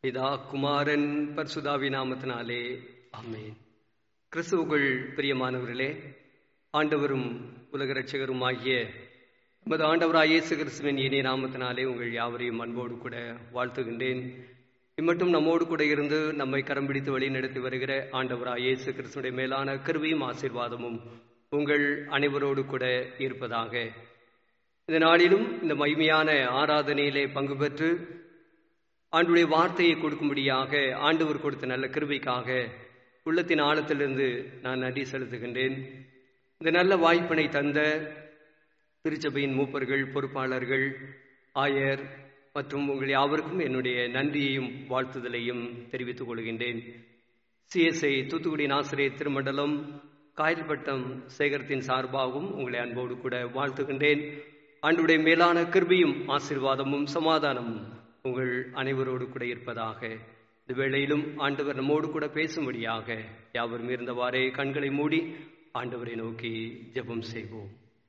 பிதா குமாரன் பர்சுதாவி நாமத்தினாலே ஆமென் கிறிஸ்துவுக்குள் பிரியமானவர்களே ஆண்டவரும் உலக ரட்சகருமாகிய நமது ஆண்டவராய் இயேசு கிறிஸ்துவின் இனிய நாமத்தினாலே உங்கள் யாவரையும் அன்போடு கூட வாழ்த்துகின்றேன் இம்மட்டும் நம்மோடு கூட இருந்து நம்மை கரம் பிடித்து வழி நடத்தி வருகிற ஆண்டவராய் இயேசு கிறிஸ்துடைய மேலான கருவியும் ஆசீர்வாதமும் உங்கள் அனைவரோடு கூட இருப்பதாக இந்த நாளிலும் இந்த மகிமையான ஆராதனையிலே பங்கு பெற்று ஆண்டுடைய வார்த்தையை கொடுக்கும்படியாக ஆண்டவர் கொடுத்த நல்ல கிருபைக்காக உள்ளத்தின் ஆழத்திலிருந்து நான் நன்றி செலுத்துகின்றேன் இந்த நல்ல வாய்ப்பினை தந்த திருச்சபையின் மூப்பர்கள் பொறுப்பாளர்கள் ஆயர் மற்றும் உங்கள் யாவருக்கும் என்னுடைய நன்றியையும் வாழ்த்துதலையும் தெரிவித்துக் கொள்கின்றேன் சிஎஸ்ஐ தூத்துக்குடி ஆசிரியர் திருமண்டலம் காயல்பட்டம் சேகரத்தின் சார்பாகவும் உங்களை அன்போடு கூட வாழ்த்துகின்றேன் ஆண்டுடைய மேலான கிருபியும் ஆசிர்வாதமும் சமாதானமும் உங்கள் அனைவரோடு கூட இருப்பதாக இந்த வேளையிலும் ஆண்டவர் நம்மோடு கூட பேசும்படியாக யாவரும் இருந்தவாறே கண்களை மூடி ஆண்டவரை நோக்கி ஜெபம் செய்வோம்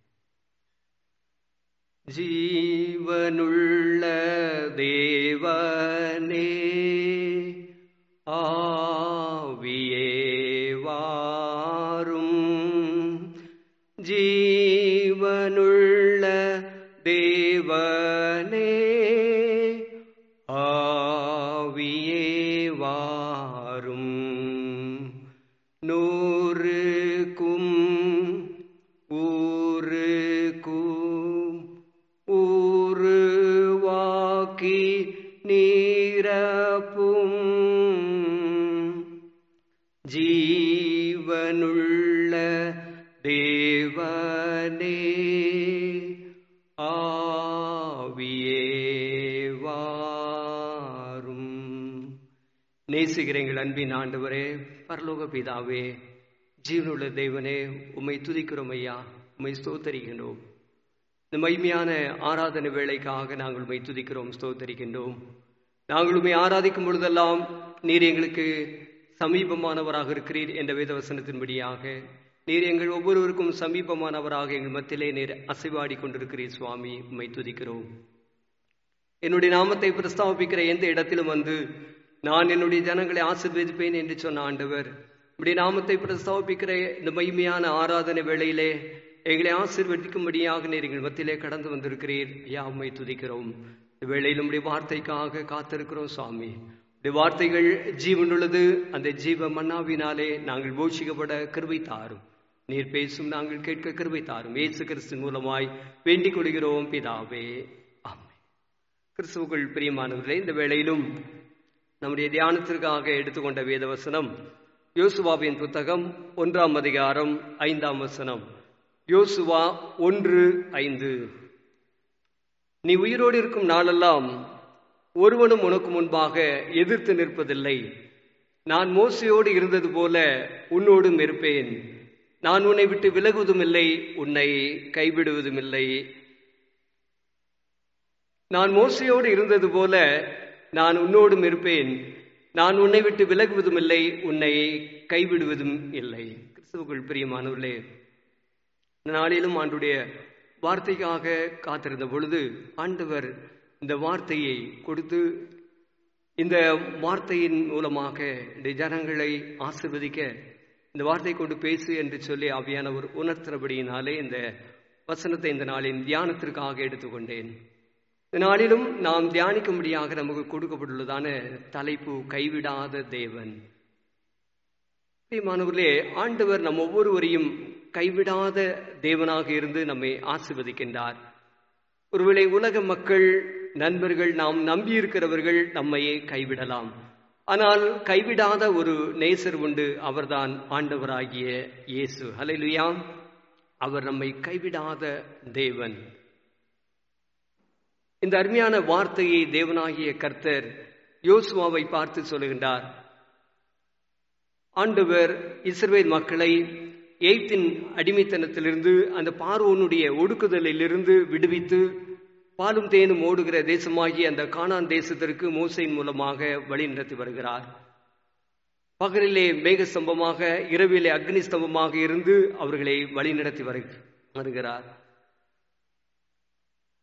ஜீவனுள்ள தேவனே ஆவியே வாரும் ஜீவனுள்ள தேவனே ஆவியே வாரும் நூறுக்கும் ஊருக்கும் ஊருவாக்கி நீரப்பும் ஜீவனுள்ள தேவனே ஆவியே வாரும் நேசிக்கிற எங்கள் அன்பின் ஆண்டவரே பரலோக பிதாவே ஜீவனுள்ள தேவனே உம்மை துதிக்கிறோம் ஐயா உம்மை ஸ்தோத்தரிக்கின்றோம் இந்த மைமையான ஆராதனை வேலைக்காக நாங்கள் உண்மை துதிக்கிறோம் ஸ்தோத்தரிக்கின்றோம் நாங்கள் உண்மை ஆராதிக்கும் பொழுதெல்லாம் நீர் எங்களுக்கு சமீபமானவராக இருக்கிறீர் என்ற வேதவசனத்தின்படியாக நீர் எங்கள் ஒவ்வொருவருக்கும் சமீபமானவராக எங்கள் மத்தியிலே நீர் அசைவாடி கொண்டிருக்கிறீர் சுவாமி உண்மை துதிக்கிறோம் என்னுடைய நாமத்தை பிரஸ்தாபிக்கிற எந்த இடத்திலும் வந்து நான் என்னுடைய ஜனங்களை ஆசிர்வதிப்பேன் என்று சொன்ன ஆண்டவர் இப்படி நாமத்தை பிரஸ்தாபிக்கிற இந்த மகிமையான ஆராதனை வேளையிலே எங்களை ஆசிர்வதிக்கும்படியாக நீர் எங்கள் மத்தியிலே கடந்து வந்திருக்கிறீர் ஐயா உண்மை துதிக்கிறோம் இந்த வேளையில் உடைய வார்த்தைக்காக காத்திருக்கிறோம் சுவாமி இந்த வார்த்தைகள் ஜீவனுள்ளது அந்த ஜீவ மன்னாவினாலே நாங்கள் போஷிக்கப்பட கருவை தாரும் நீர் பேசும் நாங்கள் கேட்க கருவை தாரும் ஏசு கிறிஸ்து மூலமாய் வேண்டிக் கொள்கிறோம் பிதாவே ஆமை கிறிஸ்துவுக்குள் பிரியமானவர்களே இந்த வேளையிலும் நம்முடைய தியானத்திற்காக எடுத்துக்கொண்ட வேதவசனம் யோசுவாவின் புத்தகம் ஒன்றாம் அதிகாரம் ஐந்தாம் வசனம் யோசுவா ஒன்று ஐந்து நீ உயிரோடு இருக்கும் நாளெல்லாம் ஒருவனும் உனக்கு முன்பாக எதிர்த்து நிற்பதில்லை நான் மோசையோடு இருந்தது போல உன்னோடும் இருப்பேன் நான் உன்னை விட்டு விலகுவதும் இல்லை உன்னை கைவிடுவதும் இல்லை நான் மோசையோடு இருந்தது போல நான் உன்னோடும் இருப்பேன் நான் உன்னை விட்டு விலகுவதும் இல்லை உன்னை கைவிடுவதும் இல்லை கிறிஸ்துவுக்குள் பிரியமானவர்களே நாளிலும் ஆண்டுடைய வார்த்தைக்காக காத்திருந்த பொழுது ஆண்டவர் இந்த வார்த்தையை கொடுத்து இந்த வார்த்தையின் மூலமாக இந்த ஜனங்களை ஆசிர்வதிக்க இந்த வார்த்தை கொண்டு பேசு என்று சொல்லி ஆவியானவர் உணர்த்துறபடியினாலே இந்த வசனத்தை இந்த நாளின் தியானத்திற்காக எடுத்துக்கொண்டேன் இந்த நாளிலும் நாம் தியானிக்கும்படியாக நமக்கு கொடுக்கப்பட்டுள்ளதான தலைப்பு கைவிடாத தேவன் மாணவர்களே ஆண்டவர் நம் ஒவ்வொருவரையும் கைவிடாத தேவனாக இருந்து நம்மை ஆசிர்வதிக்கின்றார் ஒருவேளை உலக மக்கள் நண்பர்கள் நாம் நம்பியிருக்கிறவர்கள் நம்மையே கைவிடலாம் ஆனால் கைவிடாத ஒரு நேசர் உண்டு அவர்தான் ஆண்டவராகிய இயேசு ஹலைலுயா அவர் நம்மை கைவிடாத தேவன் இந்த அருமையான வார்த்தையை தேவனாகிய கர்த்தர் யோசுவாவை பார்த்து சொல்லுகின்றார் ஆண்டவர் இஸ்ரேல் மக்களை எய்த்தின் அடிமைத்தனத்திலிருந்து அந்த பார்வோனுடைய ஒடுக்குதலிலிருந்து விடுவித்து பாலும் தேனும் ஓடுகிற தேசமாகிய அந்த கானான் தேசத்திற்கு மோசையின் மூலமாக வழி நடத்தி வருகிறார் பகலிலே மேக ஸ்தம்பமாக இரவிலே அக்னி ஸ்தம்பமாக இருந்து அவர்களை வழி நடத்தி வருகிறார்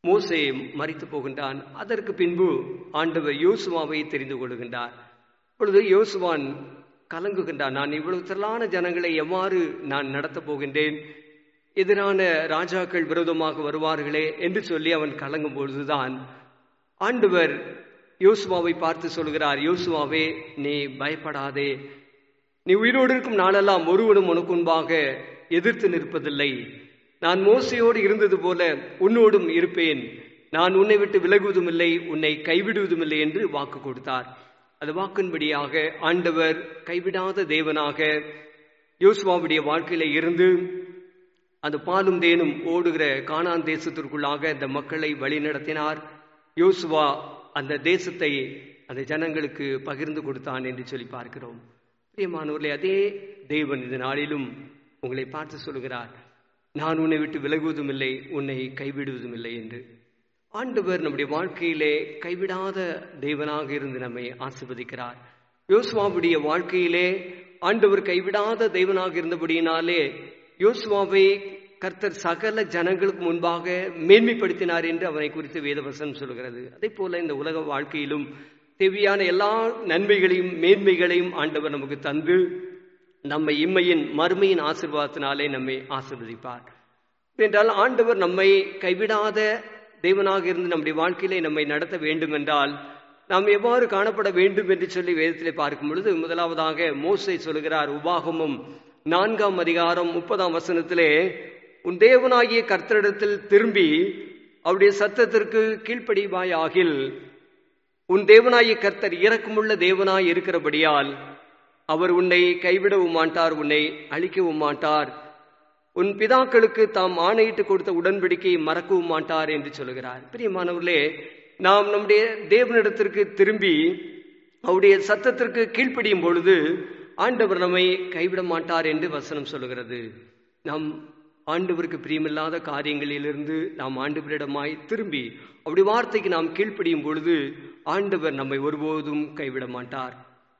மோசே மறித்து போகின்றான் அதற்கு பின்பு ஆண்டவர் யோசுவாவை தெரிந்து கொள்கின்றார் இப்பொழுது யோசுவான் கலங்குகின்றான் நான் இவ்வளவு திரளான ஜனங்களை எவ்வாறு நான் நடத்தப் போகின்றேன் எதிரான ராஜாக்கள் விரோதமாக வருவார்களே என்று சொல்லி அவன் கலங்கும் பொழுதுதான் ஆண்டவர் யோசுவாவை பார்த்து சொல்கிறார் யோசுவாவே நீ பயப்படாதே நீ உயிரோடு இருக்கும் நாளெல்லாம் ஒருவனும் உனக்கு முன்பாக எதிர்த்து நிற்பதில்லை நான் மோசையோடு இருந்தது போல உன்னோடும் இருப்பேன் நான் உன்னை விட்டு விலகுவதும் இல்லை உன்னை கைவிடுவதும் இல்லை என்று வாக்கு கொடுத்தார் அது வாக்கின்படியாக ஆண்டவர் கைவிடாத தேவனாக யோசுவாவுடைய வாழ்க்கையில இருந்து அந்த பாலும் தேனும் ஓடுகிற கானான் தேசத்திற்குள்ளாக அந்த மக்களை வழிநடத்தினார் யோசுவா அந்த தேசத்தை அந்த ஜனங்களுக்கு பகிர்ந்து கொடுத்தான் என்று சொல்லி பார்க்கிறோம் பிரியமானவர்களே அதே தேவன் இந்த நாளிலும் உங்களை பார்த்து சொல்கிறார் நான் உன்னை விட்டு விலகுவதும் இல்லை உன்னை கைவிடுவதும் இல்லை என்று ஆண்டவர் நம்முடைய வாழ்க்கையிலே கைவிடாத தேவனாக இருந்து நம்மை ஆசிர்வதிக்கிறார் யோசுவாவுடைய வாழ்க்கையிலே ஆண்டவர் கைவிடாத தேவனாக இருந்தபடியினாலே யோசுவாவை கர்த்தர் சகல ஜனங்களுக்கு முன்பாக மேன்மைப்படுத்தினார் என்று அவனை குறித்து வேதவசனம் சொல்கிறது அதே போல இந்த உலக வாழ்க்கையிலும் தேவையான எல்லா நன்மைகளையும் மேன்மைகளையும் ஆண்டவர் நமக்கு தந்து நம்மை இம்மையின் மறுமையின் ஆசிர்வாதத்தினாலே நம்மை ஆசிர்வதிப்பார் என்றால் ஆண்டவர் நம்மை கைவிடாத தேவனாக இருந்து நம்முடைய வாழ்க்கையிலே நம்மை நடத்த வேண்டும் என்றால் நாம் எவ்வாறு காணப்பட வேண்டும் என்று சொல்லி வேதத்திலே பார்க்கும் பொழுது முதலாவதாக மோசை சொல்கிறார் உபாகமும் நான்காம் அதிகாரம் முப்பதாம் வசனத்திலே உன் தேவனாகிய கர்த்தரிடத்தில் திரும்பி அவருடைய சத்தத்திற்கு கீழ்ப்படிவாயாகில் உன் தேவனாகிய கர்த்தர் இறக்கமுள்ள தேவனாய் இருக்கிறபடியால் அவர் உன்னை கைவிடவும் மாட்டார் உன்னை அழிக்கவும் மாட்டார் உன் பிதாக்களுக்கு தாம் ஆணையிட்டு கொடுத்த உடன்படிக்கையை மறக்கவும் மாட்டார் என்று சொல்கிறார் பிரியமானவர்களே நாம் நம்முடைய தேவனிடத்திற்கு திரும்பி அவருடைய சத்தத்திற்கு கீழ்ப்படியும் பொழுது ஆண்டவர் நம்மை கைவிட மாட்டார் என்று வசனம் சொல்கிறது நாம் ஆண்டவருக்கு பிரியமில்லாத காரியங்களிலிருந்து நாம் ஆண்டவரிடமாய் திரும்பி அப்படி வார்த்தைக்கு நாம் கீழ்ப்படியும் பொழுது ஆண்டவர் நம்மை ஒருபோதும் கைவிட மாட்டார்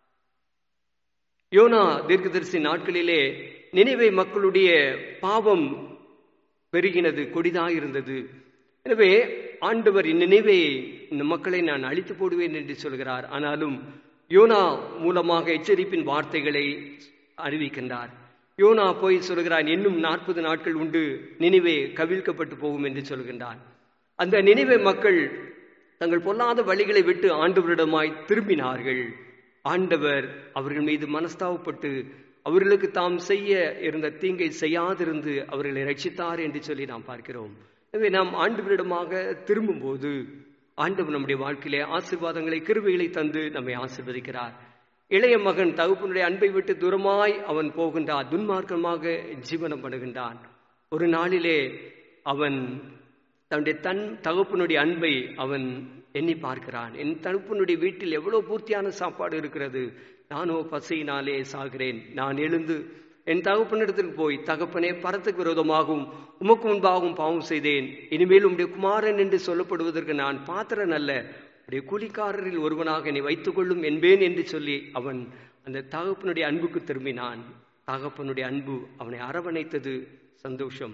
யோனா தீர்க்கதரிசி நாட்களிலே நினைவை மக்களுடைய பாவம் பெருகினது கொடிதாயிருந்தது எனவே ஆண்டவர் இந்நினைவை இந்த மக்களை நான் அழித்து போடுவேன் என்று சொல்கிறார் ஆனாலும் யோனா மூலமாக எச்சரிப்பின் வார்த்தைகளை அறிவிக்கின்றார் யோனா போய் சொல்கிறான் இன்னும் நாற்பது நாட்கள் உண்டு நினைவே கவிழ்க்கப்பட்டு போகும் என்று சொல்கின்றான் அந்த நினைவை மக்கள் தங்கள் பொல்லாத வழிகளை விட்டு ஆண்டவரிடமாய் திரும்பினார்கள் ஆண்டவர் அவர்கள் மீது மனஸ்தாவப்பட்டு அவர்களுக்கு தாம் செய்ய இருந்த தீங்கை செய்யாதிருந்து அவர்களை ரட்சித்தார் என்று சொல்லி நாம் பார்க்கிறோம் எனவே நாம் ஆண்டவரிடமாக திரும்பும் போது ஆண்டவர் நம்முடைய வாழ்க்கையிலே ஆசிர்வாதங்களை கிருவைகளை தந்து நம்மை ஆசிர்வதிக்கிறார் இளைய மகன் தகுப்பனுடைய அன்பை விட்டு தூரமாய் அவன் போகின்றான் துன்மார்க்கமாக ஜீவனம் பண்ணுகின்றான் ஒரு நாளிலே அவன் தன்னுடைய தன் தகப்பனுடைய அன்பை அவன் எண்ணி பார்க்கிறான் என் தகப்பனுடைய வீட்டில் எவ்வளவு பூர்த்தியான சாப்பாடு இருக்கிறது நானோ பசையினாலே சாகிறேன் நான் எழுந்து என் தகப்பனிடத்திற்கு போய் தகப்பனே பரத்துக்கு விரோதமாகவும் உமக்கு முன்பாகவும் பாவம் செய்தேன் இனிமேல் உம்முடைய குமாரன் என்று சொல்லப்படுவதற்கு நான் பாத்திரன் அல்ல உடைய கூலிக்காரரில் ஒருவனாக என்னை வைத்துக் கொள்ளும் என்பேன் என்று சொல்லி அவன் அந்த தகப்பனுடைய அன்புக்கு திரும்பினான் தகப்பனுடைய அன்பு அவனை அரவணைத்தது சந்தோஷம்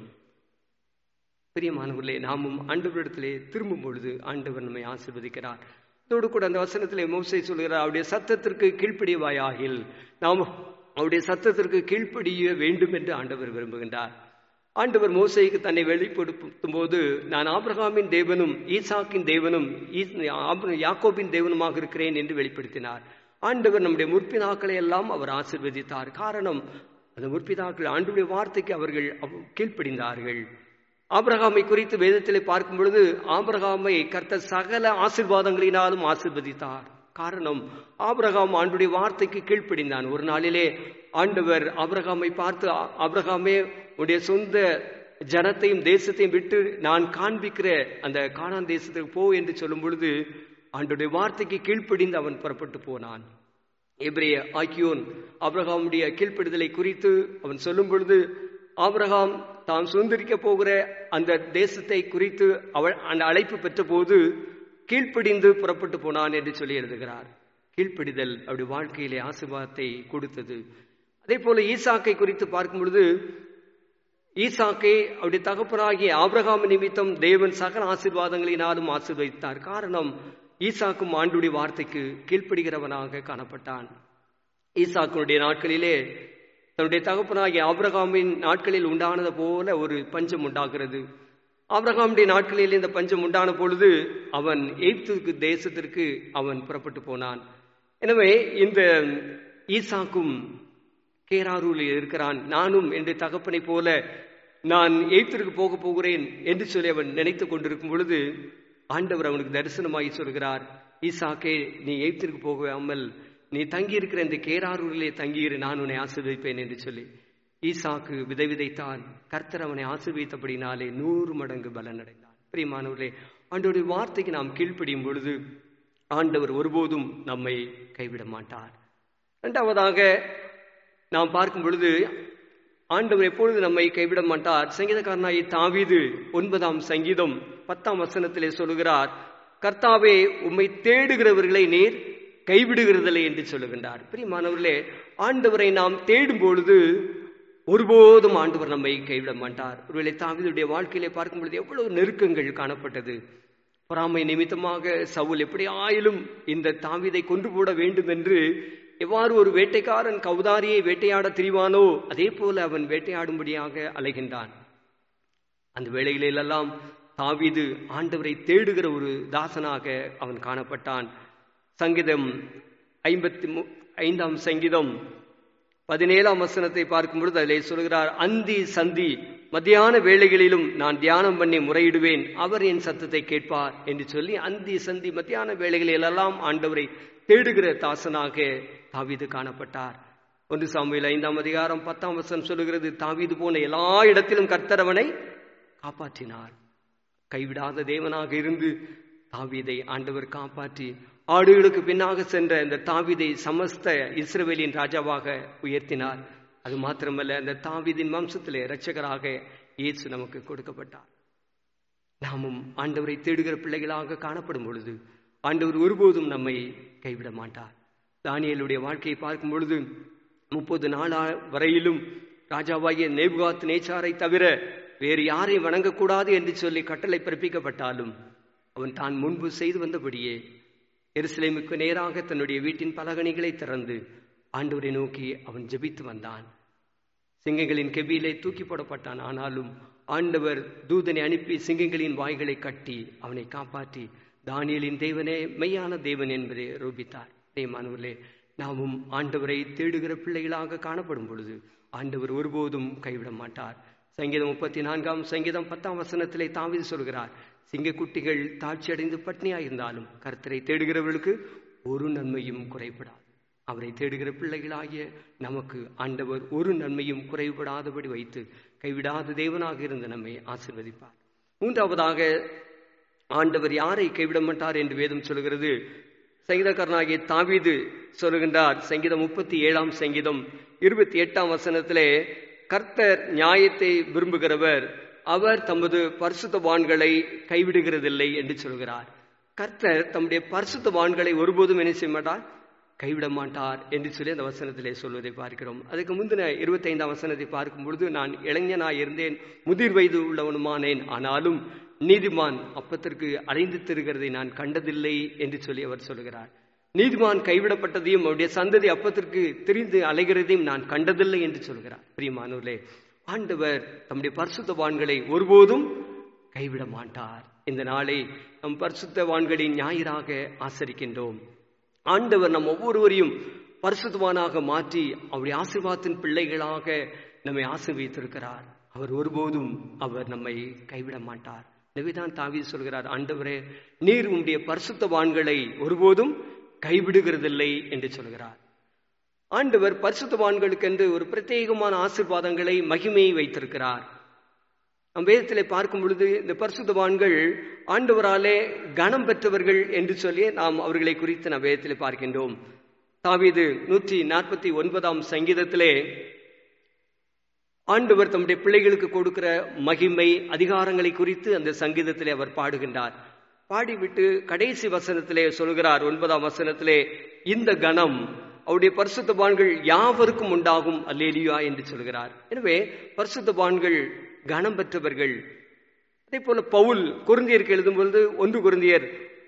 பிரியமானவர்களே நாமும் ஆண்டவரிடத்திலே திரும்பும் பொழுது ஆண்டவர் நம்மை ஆசிர்வதிக்கிறார் அதோடு கூட அந்த வசனத்திலே மோசை சொல்கிறார் அவருடைய சத்தத்திற்கு கீழ்ப்படிவாயாகில் நாம் அவருடைய சத்தத்திற்கு கீழ்ப்படிய வேண்டும் என்று ஆண்டவர் விரும்புகின்றார் ஆண்டவர் மோசைக்கு தன்னை வெளிப்படுத்தும் போது நான் ஆபிரகாமின் தேவனும் ஈசாக்கின் தேவனும் யாக்கோபின் தேவனுமாக இருக்கிறேன் என்று வெளிப்படுத்தினார் ஆண்டவர் நம்முடைய முற்பிதாக்களை எல்லாம் அவர் ஆசிர்வதித்தார் காரணம் அந்த முற்பிதாக்கள் ஆண்டுடைய வார்த்தைக்கு அவர்கள் கீழ்ப்படிந்தார்கள் ஆபிரகாமை குறித்து வேதத்திலே பார்க்கும் பொழுது ஆபிரகாமை கர்த்த சகல ஆசிர்வாதங்களினாலும் ஆசிர்வதித்தார் காரணம் ஆபிரகாம் ஆண்டுடைய வார்த்தைக்கு கீழ்ப்படிந்தான் ஒரு நாளிலே ஆண்டவர் ஆபிரகாமை பார்த்து ஆபிரகாமே உடைய சொந்த ஜனத்தையும் தேசத்தையும் விட்டு நான் காண்பிக்கிற அந்த காணான் தேசத்துக்கு போ என்று சொல்லும் பொழுது ஆண்டுடைய வார்த்தைக்கு கீழ்ப்படிந்து அவன் புறப்பட்டு போனான் எப்ரேய ஆக்கியோன் ஆபிரகாமுடைய கீழ்ப்படிதலை குறித்து அவன் சொல்லும் பொழுது ஆபிரகாம் தாம் சுதந்திரிக்க போகிற அந்த தேசத்தை குறித்து அவள் அந்த அழைப்பு பெற்ற போது கீழ்ப்படிந்து புறப்பட்டு போனான் என்று சொல்லி எழுதுகிறார் கீழ்ப்படிதல் அவருடைய வாழ்க்கையிலே ஆசிர்வாதத்தை கொடுத்தது அதே போல ஈசாக்கை குறித்து பார்க்கும் பொழுது ஈசாக்கை அவருடைய தகப்பனாகிய ஆபிரகாம் நிமித்தம் தேவன் சகல ஆசீர்வாதங்களினாலும் ஆசீர்வதித்தார் காரணம் ஈசாக்கும் ஆண்டுடைய வார்த்தைக்கு கீழ்ப்படுகிறவனாக காணப்பட்டான் ஈசாக்கினுடைய நாட்களிலே தன்னுடைய தகப்பனாகிய ஆபிரகாமின் நாட்களில் உண்டானது போல ஒரு பஞ்சம் உண்டாகிறது ஆபிரகாமுடைய நாட்களில் இந்த பஞ்சம் உண்டான பொழுது அவன் எய்ப்துக்கு தேசத்திற்கு அவன் புறப்பட்டு போனான் எனவே இந்த ஈசாக்கும் கேராரூரில் இருக்கிறான் நானும் என்று தகப்பனை போல நான் எய்ப்திற்கு போக போகிறேன் என்று சொல்லி அவன் நினைத்து கொண்டிருக்கும் பொழுது ஆண்டவர் அவனுக்கு தரிசனமாகி சொல்கிறார் ஈசாக்கே நீ எய்ப்திற்கு போகாமல் நீ தங்கியிருக்கிற இந்த கேராரூரிலே தங்கியிரு நான் உன்னை ஆசீர்வதிப்பேன் என்று சொல்லி ஈசாக்கு விதை விதைத்தான் கர்த்தர் அவனை ஆசீர்வதித்தபடினாலே நூறு மடங்கு பலன் அடைந்தான் பிரியமானவர்களே ஆண்டவருடைய வார்த்தைக்கு நாம் கீழ்ப்படியும் பொழுது ஆண்டவர் ஒருபோதும் நம்மை கைவிட மாட்டார் இரண்டாவதாக நாம் பார்க்கும் பொழுது ஆண்டவர் எப்பொழுது நம்மை கைவிட மாட்டார் சங்கீதக்காரனாகி தாவீது ஒன்பதாம் சங்கீதம் பத்தாம் வசனத்திலே சொல்லுகிறார் கர்த்தாவே உம்மை தேடுகிறவர்களை நீர் கைவிடுகிறதில்லை என்று சொல்லுகின்றார் பிரியமானவர்களே ஆண்டவரை நாம் தேடும் பொழுது ஒருபோதும் ஆண்டவர் நம்மை கைவிட மாட்டார் ஒருவேளை தாவிதுடைய வாழ்க்கையிலே பார்க்கும் பொழுது எவ்வளவு நெருக்கங்கள் காணப்பட்டது பொறாமை நிமித்தமாக சவுல் எப்படி ஆயிலும் இந்த தாவிதை கொண்டு போட வேண்டும் என்று எவ்வாறு ஒரு வேட்டைக்காரன் கௌதாரியை வேட்டையாட திரிவானோ அதே போல அவன் வேட்டையாடும்படியாக அலைகின்றான் அந்த வேளைகளிலெல்லாம் தாவீது ஆண்டவரை தேடுகிற ஒரு தாசனாக அவன் காணப்பட்டான் சங்கீதம் ஐம்பத்தி ஐந்தாம் சங்கீதம் பதினேழாம் வசனத்தை பார்க்கும் பொழுது அதிலே சொல்கிறார் அந்தி சந்தி மத்தியான வேளைகளிலும் நான் தியானம் பண்ணி முறையிடுவேன் அவர் என் சத்தத்தை கேட்பார் என்று சொல்லி அந்தி சந்தி மத்தியான வேளைகளிலெல்லாம் ஆண்டவரை தேடுகிற தாசனாக தாவீது காணப்பட்டார் ஒன்று சாமியில் ஐந்தாம் அதிகாரம் பத்தாம் வசனம் சொல்லுகிறது தாவீது போன எல்லா இடத்திலும் கர்த்தரவனை காப்பாற்றினார் கைவிடாத தேவனாக இருந்து தாவீதை ஆண்டவர் காப்பாற்றி ஆடுகளுக்கு பின்னாக சென்ற இந்த தாவிதை சமஸ்த இஸ்ரவேலின் ராஜாவாக உயர்த்தினார் அது மாத்திரமல்ல அந்த தாவிதின் வம்சத்திலே இரட்சகராக இயேசு நமக்கு கொடுக்கப்பட்டார் நாமும் ஆண்டவரை தேடுகிற பிள்ளைகளாக காணப்படும் பொழுது ஆண்டவர் ஒருபோதும் நம்மை கைவிட மாட்டார் தானியலுடைய வாழ்க்கையை பார்க்கும் பொழுது முப்பது நாளா வரையிலும் ராஜாவாகிய நேபுகாத் நேச்சாரை தவிர வேறு யாரை வணங்கக்கூடாது என்று சொல்லி கட்டளை பிறப்பிக்கப்பட்டாலும் அவன் தான் முன்பு செய்து வந்தபடியே எருசலேமுக்கு நேராக தன்னுடைய வீட்டின் பலகணிகளை திறந்து ஆண்டவரை நோக்கி அவன் ஜெபித்து வந்தான் சிங்கங்களின் கெபியிலே தூக்கி போடப்பட்டான் ஆனாலும் ஆண்டவர் தூதனை அனுப்பி சிங்கங்களின் வாய்களை கட்டி அவனை காப்பாற்றி தானியலின் தேவனே மெய்யான தேவன் என்பதை ரூபித்தார் தேமானவர்களே நாமும் ஆண்டவரை தேடுகிற பிள்ளைகளாக காணப்படும் பொழுது ஆண்டவர் ஒருபோதும் கைவிட மாட்டார் சங்கீதம் முப்பத்தி நான்காம் சங்கீதம் பத்தாம் வசனத்திலே தாவிது சொல்கிறார் சிங்கக்குட்டிகள் தாட்சியடைந்து பட்னியாயிருந்தாலும் கர்த்தரை தேடுகிறவர்களுக்கு ஒரு நன்மையும் குறைபடாது அவரை தேடுகிற பிள்ளைகளாகிய நமக்கு ஆண்டவர் ஒரு நன்மையும் குறைபடாதபடி வைத்து கைவிடாத தேவனாக இருந்து நம்மை ஆசிர்வதிப்பார் மூன்றாவதாக ஆண்டவர் யாரை கைவிட மாட்டார் என்று வேதம் சொல்கிறது சங்கீதக்காரனாகிய தாவீது சொல்லுகின்றார் சங்கீதம் முப்பத்தி ஏழாம் சங்கீதம் இருபத்தி எட்டாம் வசனத்திலே கர்த்தர் நியாயத்தை விரும்புகிறவர் அவர் தமது பரிசுத்தவான்களை கைவிடுகிறதில்லை என்று சொல்கிறார் கர்த்தர் தம்முடைய பரிசுத்தவான்களை ஒருபோதும் என்ன செய்ய மாட்டார் கைவிட மாட்டார் என்று சொல்லி அந்த வசனத்திலே சொல்வதை பார்க்கிறோம் அதுக்கு முந்தின இருபத்தி ஐந்தாம் வசனத்தை பார்க்கும் பொழுது நான் இளைஞனாய் இருந்தேன் முதிர் வயது உள்ளவனுமானேன் ஆனாலும் நீதிமான் அப்பத்திற்கு அலைந்து திருகிறதை நான் கண்டதில்லை என்று சொல்லி அவர் சொல்கிறார் நீதிமான் கைவிடப்பட்டதையும் அவருடைய சந்ததி அப்பத்திற்கு திரிந்து அலைகிறதையும் நான் கண்டதில்லை என்று சொல்கிறார் பிரியமானவர்களே ஆண்டவர் தம்முடைய பரிசுத்தவான்களை ஒருபோதும் கைவிட மாட்டார் இந்த நாளை நம் பரிசுத்தவான்களின் ஞாயிறாக ஆசரிக்கின்றோம் ஆண்டவர் நம் ஒவ்வொருவரையும் பரிசுத்தவானாக மாற்றி அவருடைய ஆசீர்வாதத்தின் பிள்ளைகளாக நம்மை ஆசீர்வித்திருக்கிறார் அவர் ஒருபோதும் அவர் நம்மை கைவிட மாட்டார் எனவேதான் தாவி சொல்கிறார் ஆண்டவரே நீர் உம்முடைய பரிசுத்தவான்களை ஒருபோதும் கைவிடுகிறதில்லை என்று சொல்கிறார் ஆண்டவர் பரிசுத்தவான்களுக்கென்று ஒரு பிரத்யேகமான ஆசிர்வாதங்களை மகிமையை வைத்திருக்கிறார் நம் வேதத்திலே பார்க்கும் பொழுது இந்த பரிசுத்தவான்கள் ஆண்டவராலே கனம் பெற்றவர்கள் என்று சொல்லி நாம் அவர்களை குறித்து நம் வேதத்திலே பார்க்கின்றோம் தாவீது நூற்றி நாற்பத்தி ஒன்பதாம் சங்கீதத்திலே ஆண்டவர் தம்முடைய பிள்ளைகளுக்கு கொடுக்கிற மகிமை அதிகாரங்களை குறித்து அந்த சங்கீதத்திலே அவர் பாடுகின்றார் பாடிவிட்டு கடைசி வசனத்திலே சொல்கிறார் ஒன்பதாம் வசனத்திலே இந்த கணம் அவருடைய பரிசுத்தபான்கள் யாவருக்கும் உண்டாகும் அல்லேலியா என்று சொல்கிறார் எனவே பரிசுத்தபான்கள் கனம் பெற்றவர்கள் அதே போல பவுல் குருந்தியருக்கு எழுதும் பொழுது ஒன்று குருந்தியர்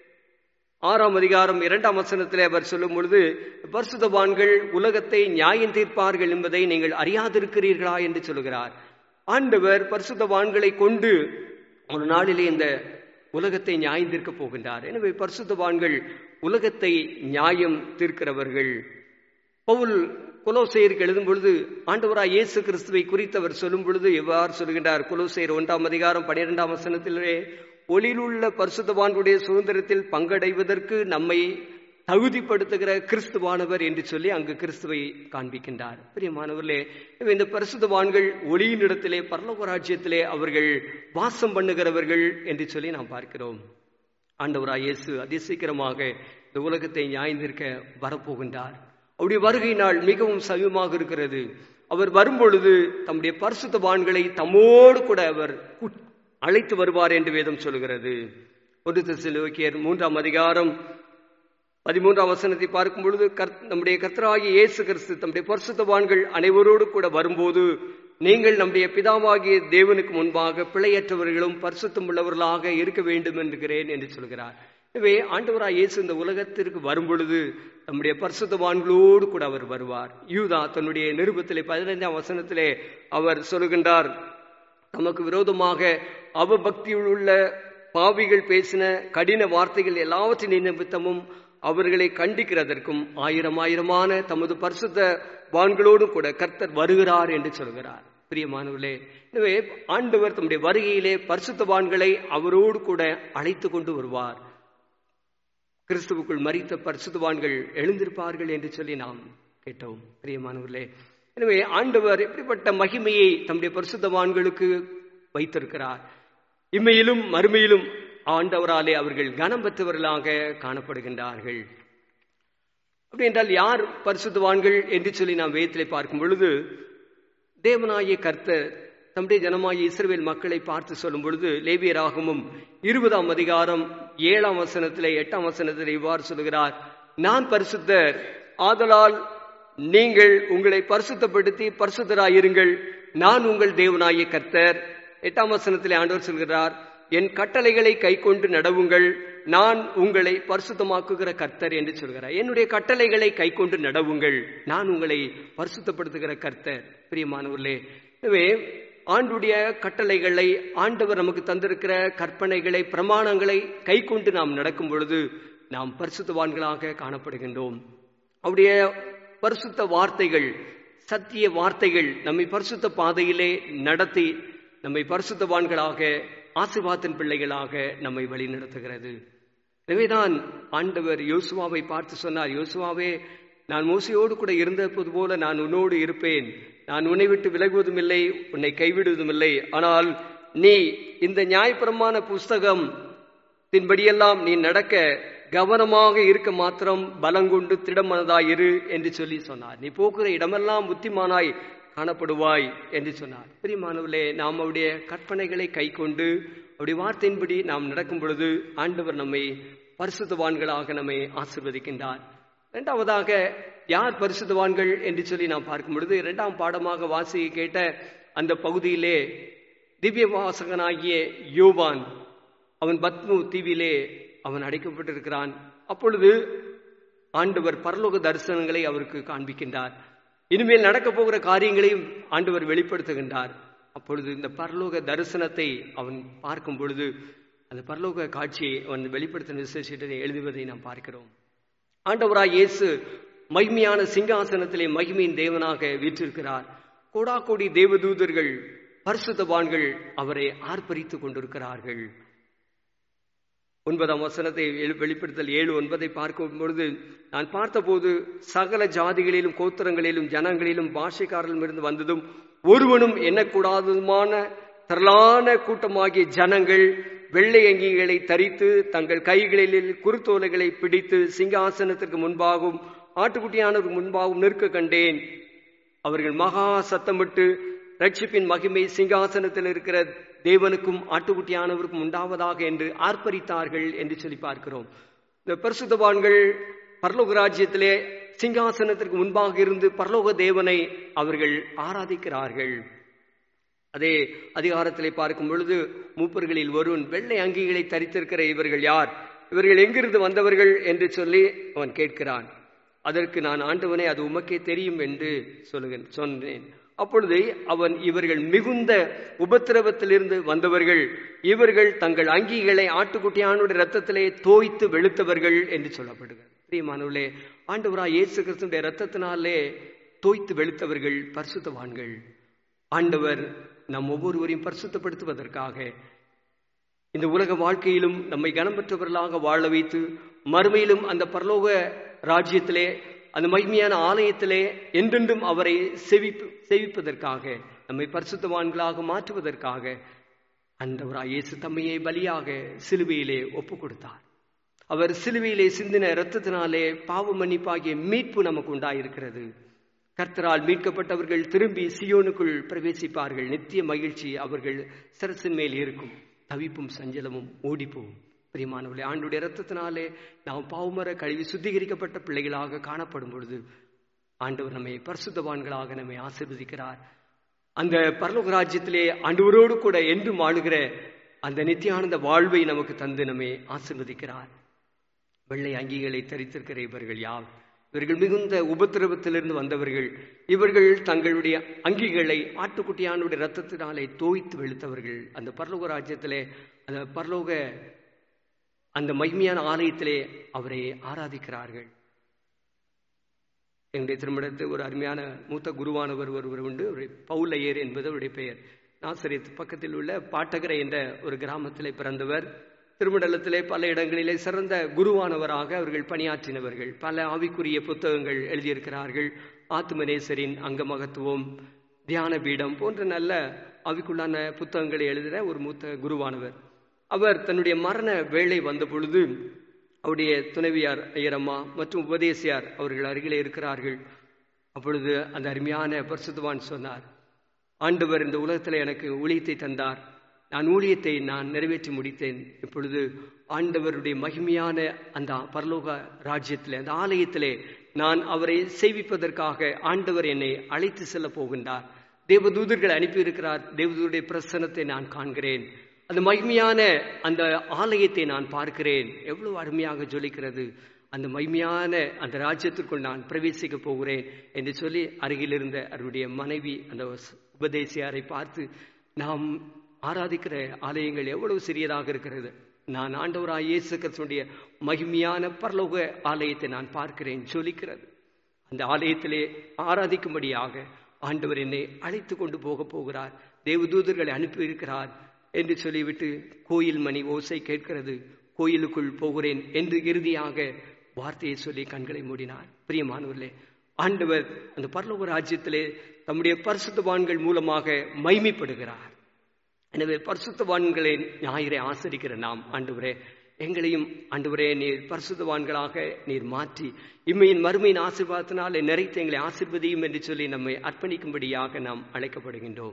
ஆறாம் அதிகாரம் இரண்டாம் வசனத்திலே அவர் சொல்லும் பொழுது பரிசுத்தவான்கள் உலகத்தை நியாயம் தீர்ப்பார்கள் என்பதை நீங்கள் அறியாதிருக்கிறீர்களா என்று சொல்கிறார் ஆண்டவர் பரிசுத்தவான்களை கொண்டு ஒரு நாளிலே இந்த உலகத்தை நியாயம் தீர்க்கப் போகின்றார் எனவே பரிசுத்தவான்கள் உலகத்தை நியாயம் தீர்க்கிறவர்கள் பவுல் குலோசையருக்கு எழுதும் பொழுது ஆண்டவராய் இயேசு கிறிஸ்துவை குறித்து அவர் சொல்லும் பொழுது எவ்வாறு சொல்கின்றார் குலோசையர் ஒன்றாம் அதிகாரம் பனிரெண்டாம் வசனத்திலே ஒளியிலுள்ள பரிசுத்தவான்களுடைய சுதந்திரத்தில் பங்கடைவதற்கு நம்மை தகுதிப்படுத்துகிற கிறிஸ்துவானவர் என்று சொல்லி அங்கு கிறிஸ்துவை காண்பிக்கின்றார் பிரியமானவர்களே இந்த பரிசுத்தவான்கள் ஒளியின் இடத்திலே பரலோக ராஜ்யத்திலே அவர்கள் வாசம் பண்ணுகிறவர்கள் என்று சொல்லி நாம் பார்க்கிறோம் ஆண்டவராய் இயேசு அதிசீக்கிரமாக இந்த உலகத்தை நியாயந்திருக்க வரப்போகின்றார் அவருடைய வருகை நாள் மிகவும் சமீபமாக இருக்கிறது அவர் வரும்பொழுது தம்முடைய பரிசுத்தவான்களை தம்மோடு கூட அவர் அழைத்து வருவார் என்று வேதம் சொல்கிறது ஒரு தெசலோக்கியர் மூன்றாம் அதிகாரம் பதிமூன்றாம் வசனத்தை பார்க்கும் பொழுது நம்முடைய கர்த்தராகிய இயேசு கிறிஸ்து தம்முடைய பரிசுத்தவான்கள் அனைவரோடு கூட வரும்போது நீங்கள் நம்முடைய பிதாவாகிய தேவனுக்கு முன்பாக பிழையற்றவர்களும் பரிசுத்தம் உள்ளவர்களாக இருக்க வேண்டும் என்கிறேன் என்று சொல்கிறார் எனவே ஆண்டவராய் இயேசு இந்த உலகத்திற்கு வரும்பொழுது நம்முடைய பரிசுத்தவான்களோடு கூட அவர் வருவார் யூதா தன்னுடைய நிருபத்திலே பதினைந்தாம் வசனத்திலே அவர் சொல்கின்றார் நமக்கு விரோதமாக அவபக்தியில் உள்ள பாவிகள் பேசின கடின வார்த்தைகள் எல்லாவற்றின் நிமித்தமும் அவர்களை கண்டிக்கிறதற்கும் ஆயிரம் ஆயிரமான தமது பரிசுத்த வான்களோடும் கூட கர்த்தர் வருகிறார் என்று சொல்கிறார் பிரியமானவர்களே எனவே ஆண்டவர் தம்முடைய வருகையிலே பரிசுத்தவான்களை அவரோடு கூட அழைத்து கொண்டு வருவார் கிறிஸ்துவுக்குள் மறித்த பரிசுத்தவான்கள் எழுந்திருப்பார்கள் என்று சொல்லி நாம் கேட்டோம் பிரியமானவர்களே எனவே ஆண்டவர் எப்படிப்பட்ட மகிமையை தம்முடைய பரிசுத்தவான்களுக்கு வைத்திருக்கிறார் இம்மையிலும் மறுமையிலும் ஆண்டவராலே அவர்கள் கனம் பெற்றவர்களாக காணப்படுகின்றார்கள் அப்படி என்றால் யார் பரிசுத்தவான்கள் என்று சொல்லி நாம் வேதத்திலே பார்க்கும் பொழுது தேவனாகிய கர்த்தர் தம்முடைய ஜனமாகிய இஸ்ரவேல் மக்களை பார்த்து சொல்லும் பொழுது லேவியராகமும் இருபதாம் அதிகாரம் ஏழாம் வசனத்திலே எட்டாம் வசனத்திலே இவ்வாறு சொல்கிறார் நான் பரிசுத்தர் ஆதலால் நீங்கள் உங்களை பரிசுத்தப்படுத்தி பரிசுத்தராயிருங்கள் நான் உங்கள் தேவனாகிய கர்த்தர் எட்டாம் வசனத்திலே ஆண்டவர் சொல்கிறார் என் கட்டளைகளை கை கொண்டு நடவுங்கள் நான் உங்களை பரிசுத்தமாக்குகிற கர்த்தர் என்று சொல்கிறார் என்னுடைய கட்டளைகளை கை கொண்டு நடவுங்கள் நான் உங்களை பரிசுத்தப்படுத்துகிற கர்த்தர் பிரியமானவர்களே எனவே ஆண்டுடைய கட்டளைகளை ஆண்டவர் நமக்கு தந்திருக்கிற கற்பனைகளை பிரமாணங்களை கை கொண்டு நாம் நடக்கும் பொழுது நாம் பரிசுத்தவான்களாக காணப்படுகின்றோம் அவருடைய பரிசுத்த வார்த்தைகள் சத்திய வார்த்தைகள் நம்மை பரிசுத்த பாதையிலே நடத்தி நம்மை பரிசுத்தவான்களாக ஆசிர்வாதத்தின் பிள்ளைகளாக நம்மை வழி நடத்துகிறது எனவேதான் ஆண்டவர் யோசுவாவை பார்த்து சொன்னார் யோசுவாவே நான் மோசையோடு கூட இருந்தது போல நான் உன்னோடு இருப்பேன் நான் உன்னை விட்டு விலகுவதும் இல்லை உன்னை கைவிடுவதும் இல்லை ஆனால் நீ இந்த நியாயப்பிரமான புஸ்தகம் தின்படியெல்லாம் நீ நடக்க கவனமாக இருக்க மாத்திரம் பலங்கொண்டு திடமனதாய் இரு என்று சொல்லி சொன்னார் நீ போக்குற இடமெல்லாம் புத்திமானாய் காணப்படுவாய் என்று சொன்னார் பிரியமானவர்களே நாம் அவருடைய கற்பனைகளை கை கொண்டு அவருடைய வார்த்தையின்படி நாம் நடக்கும் பொழுது ஆண்டவர் நம்மை பரிசுத்தவான்களாக நம்மை ஆசிர்வதிக்கின்றார் இரண்டாவதாக யார் பரிசுத்தவான்கள் என்று சொல்லி நாம் பார்க்கும் பொழுது இரண்டாம் பாடமாக வாசிக்க கேட்ட அந்த பகுதியிலே திவ்ய வாசகனாகிய யோவான் அவன் பத்மு தீவிலே அவன் அடைக்கப்பட்டிருக்கிறான் அப்பொழுது ஆண்டவர் பரலோக தரிசனங்களை அவருக்கு காண்பிக்கின்றார் இனிமேல் நடக்க போகிற காரியங்களையும் ஆண்டவர் வெளிப்படுத்துகின்றார் அப்பொழுது இந்த பரலோக தரிசனத்தை அவன் பார்க்கும் பொழுது அந்த பரலோக காட்சியை அவன் வெளிப்படுத்தின விசேஷத்தை எழுதுவதை நாம் பார்க்கிறோம் ஆண்டவராய் இயேசு மகிமையான சிங்காசனத்திலே மகிமையின் தேவனாக வீற்றிருக்கிறார் கோடா கோடி தேவதூதர்கள் பரிசுத்தவான்கள் அவரை ஆர்ப்பரித்துக் கொண்டிருக்கிறார்கள் ஒன்பதாம் வசனத்தை வெளிப்படுத்தல் ஏழு ஒன்பதை பார்க்கும் பொழுது நான் பார்த்தபோது சகல ஜாதிகளிலும் கோத்திரங்களிலும் ஜனங்களிலும் பாஷைக்காரர்களும் இருந்து வந்ததும் ஒருவனும் எண்ணக்கூடாததுமான திரளான கூட்டமாகிய ஜனங்கள் வெள்ளை அங்கிகளை தரித்து தங்கள் கைகளில் குருத்தோலைகளை பிடித்து சிங்காசனத்திற்கு முன்பாகவும் ஆட்டுக்குட்டியானவருக்கு முன்பாகவும் நிற்க கண்டேன் அவர்கள் மகா சத்தமிட்டு ரட்சிப்பின் மகிமை சிங்காசனத்தில் இருக்கிற தேவனுக்கும் ஆட்டுக்குட்டியானவருக்கும் உண்டாவதாக என்று ஆர்ப்பரித்தார்கள் என்று சொல்லி பார்க்கிறோம் இந்த பரிசுத்தவான்கள் பரலோக ராஜ்யத்திலே சிங்காசனத்திற்கு முன்பாக இருந்து பரலோக தேவனை அவர்கள் ஆராதிக்கிறார்கள் அதே அதிகாரத்திலே பார்க்கும் பொழுது மூப்பர்களில் ஒருவன் வெள்ளை அங்கிகளை தரித்திருக்கிற இவர்கள் யார் இவர்கள் எங்கிருந்து வந்தவர்கள் என்று சொல்லி அவன் கேட்கிறான் அதற்கு நான் ஆண்டவனே அது உமக்கே தெரியும் என்று சொல்லுகிறேன் சொன்னேன் அப்பொழுது அவன் இவர்கள் மிகுந்த உபத்திரவத்திலிருந்து வந்தவர்கள் இவர்கள் தங்கள் அங்கிகளை ஆட்டுக்குட்டியானுடைய ரத்தத்திலே தோய்த்து வெளுத்தவர்கள் என்று சொல்லப்படுகிறது பிரியமானவர்களே ஆண்டவராய் இயேசு கிறிஸ்துடைய ரத்தத்தினாலே தோய்த்து வெளுத்தவர்கள் பரிசுத்தவான்கள் ஆண்டவர் நம் ஒவ்வொருவரையும் பரிசுத்தப்படுத்துவதற்காக இந்த உலக வாழ்க்கையிலும் நம்மை கனம்பற்றவர்களாக வாழ வைத்து மறுமையிலும் அந்த பரலோக ராஜ்யத்திலே அந்த மகிமையான ஆலயத்திலே என்றென்றும் அவரை செவிப்பு செவிப்பதற்காக நம்மை பரிசுத்தவான்களாக மாற்றுவதற்காக அந்தவராய் இயேசு தம்மையை பலியாக சிலுவையிலே ஒப்பு கொடுத்தார் அவர் சிலுவையிலே சிந்தின இரத்தத்தினாலே பாவ மன்னிப்பாகிய மீட்பு நமக்கு உண்டாயிருக்கிறது கர்த்தரால் மீட்கப்பட்டவர்கள் திரும்பி சியோனுக்குள் பிரவேசிப்பார்கள் நித்திய மகிழ்ச்சி அவர்கள் சிரசின் மேல் இருக்கும் தவிப்பும் சஞ்சலமும் ஓடிப்போம் பிரியமானவர்களே ஆண்டுடைய இரத்தத்தினாலே நாம் பாவமர கழுவி சுத்திகரிக்கப்பட்ட பிள்ளைகளாக காணப்படும் பொழுது ஆண்டவர் நம்மை பரிசுத்தவான்களாக நம்மை ஆசீர்வதிக்கிறார் அந்த பரலோக ராஜ்யத்திலே ஆண்டவரோடு கூட என்றும் ஆளுகிற அந்த நித்தியானந்த வாழ்வை நமக்கு தந்து நம்மை ஆசீர்வதிக்கிறார் வெள்ளை அங்கிகளை தரித்திருக்கிற இவர்கள் யார் இவர்கள் மிகுந்த உபத்திரவத்திலிருந்து வந்தவர்கள் இவர்கள் தங்களுடைய அங்கிகளை ஆட்டுக்குட்டியானுடைய ரத்தத்தினாலே தோய்த்து வெளுத்தவர்கள் அந்த பரலோக ராஜ்யத்திலே அந்த பரலோக அந்த மகிமையான ஆலயத்திலே அவரை ஆராதிக்கிறார்கள் எங்களுடைய திருமணத்து ஒரு அருமையான மூத்த குருவானவர் ஒருவர் உண்டு ஒரு பவுலையர் என்பது அவருடைய பெயர் நாசரியத்து பக்கத்தில் உள்ள பாட்டகரை என்ற ஒரு கிராமத்திலே பிறந்தவர் திருமண்டலத்திலே பல இடங்களிலே சிறந்த குருவானவராக அவர்கள் பணியாற்றினவர்கள் பல ஆவிக்குரிய புத்தகங்கள் எழுதியிருக்கிறார்கள் ஆத்மநேசரின் அங்கமகத்துவம் தியான பீடம் போன்ற நல்ல ஆவிக்குள்ளான புத்தகங்களை எழுதின ஒரு மூத்த குருவானவர் அவர் தன்னுடைய மரண வேளை வந்த பொழுது அவருடைய துணைவியார் ஐயரம்மா மற்றும் உபதேசியார் அவர்கள் அருகிலே இருக்கிறார்கள் அப்பொழுது அந்த அருமையான பரிசுத்தவான் சொன்னார் ஆண்டவர் இந்த உலகத்தில் எனக்கு ஊழியத்தை தந்தார் நான் ஊழியத்தை நான் நிறைவேற்றி முடித்தேன் இப்பொழுது ஆண்டவருடைய மகிமையான அந்த பரலோக ராஜ்யத்திலே அந்த ஆலயத்திலே நான் அவரை செய்விப்பதற்காக ஆண்டவர் என்னை அழைத்து செல்ல போகின்றார் தேவதூதர்கள் அனுப்பியிருக்கிறார் தேவதூருடைய பிரசனத்தை நான் காண்கிறேன் அந்த மகிமையான அந்த ஆலயத்தை நான் பார்க்கிறேன் எவ்வளவு அருமையாக ஜொலிக்கிறது அந்த மகிமையான அந்த ராஜ்யத்திற்குள் நான் பிரவேசிக்க போகிறேன் என்று சொல்லி அருகில் இருந்த அவருடைய மனைவி அந்த உபதேசியாரை பார்த்து நாம் ஆராதிக்கிற ஆலயங்கள் எவ்வளவு சிறியதாக இருக்கிறது நான் ஆண்டவராய் இயேசு கிறிஸ்துடைய மகிமையான பரலோக ஆலயத்தை நான் பார்க்கிறேன் ஜொலிக்கிறது அந்த ஆலயத்திலே ஆராதிக்கும்படியாக ஆண்டவர் என்னை அழைத்து கொண்டு போக போகிறார் தேவதூதர்களை அனுப்பியிருக்கிறார் என்று சொல்லிவிட்டு கோயில் மணி ஓசை கேட்கிறது கோயிலுக்குள் போகிறேன் என்று இறுதியாக வார்த்தையை சொல்லி கண்களை மூடினார் பிரியமானவர்களே ஆண்டவர் அந்த பரலோக ராஜ்யத்திலே தம்முடைய பரிசுத்தவான்கள் மூலமாக மைமைப்படுகிறார் எனவே பரிசுத்தவான்களை ஞாயிறை ஆசரிக்கிற நாம் ஆண்டவரே எங்களையும் ஆண்டவரே நீர் பரிசுத்தவான்களாக நீர் மாற்றி இம்மையின் மறுமையின் ஆசீர்வாதத்தினாலே நிறைத்து எங்களை ஆசிர்வதியும் என்று சொல்லி நம்மை அர்ப்பணிக்கும்படியாக நாம் அழைக்கப்படுகின்றோம்